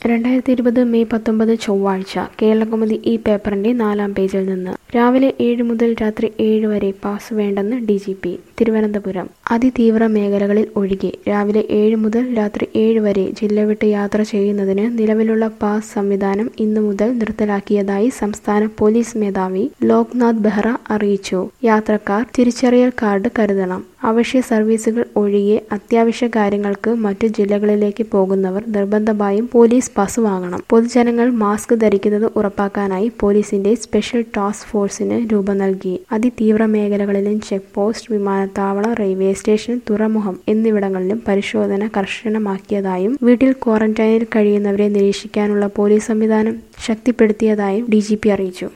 രണ്ടായിരത്തി ഇരുപത് മെയ് പത്തൊമ്പത് ചൊവ്വാഴ്ച കേരളകൗമുദി ഈ പേപ്പറിന്റെ നാലാം പേജിൽ നിന്ന് രാവിലെ ഏഴ് മുതൽ രാത്രി ഏഴ് വരെ പാസ് വേണ്ടെന്ന് ഡി ജി പി തിരുവനന്തപുരം അതിതീവ്ര മേഖലകളിൽ ഒഴികെ രാവിലെ ഏഴ് മുതൽ രാത്രി ഏഴ് വരെ ജില്ല വിട്ട് യാത്ര ചെയ്യുന്നതിന് നിലവിലുള്ള പാസ് സംവിധാനം ഇന്നു മുതൽ നിർത്തലാക്കിയതായി സംസ്ഥാന പോലീസ് മേധാവി ലോക്നാഥ് ബെഹ്റ അറിയിച്ചു യാത്രക്കാർ തിരിച്ചറിയൽ കാർഡ് കരുതണം അവശ്യ സർവീസുകൾ ഒഴികെ അത്യാവശ്യ കാര്യങ്ങൾക്ക് മറ്റു ജില്ലകളിലേക്ക് പോകുന്നവർ നിർബന്ധമായും പോലീസ് പാസ് വാങ്ങണം പൊതുജനങ്ങൾ മാസ്ക് ധരിക്കുന്നത് ഉറപ്പാക്കാനായി പോലീസിന്റെ സ്പെഷ്യൽ ടാസ്ക് ഫോഴ്സിന് രൂപം നൽകി അതിതീവ്ര മേഖലകളിലും ചെക്ക് പോസ്റ്റ് വിമാനത്താവളം റെയിൽവേ സ്റ്റേഷൻ തുറമുഖം എന്നിവിടങ്ങളിലും പരിശോധന കർശനമാക്കിയതായും വീട്ടിൽ ക്വാറന്റൈനിൽ കഴിയുന്നവരെ നിരീക്ഷിക്കാനുള്ള പോലീസ് സംവിധാനം ശക്തിപ്പെടുത്തിയതായും ഡി അറിയിച്ചു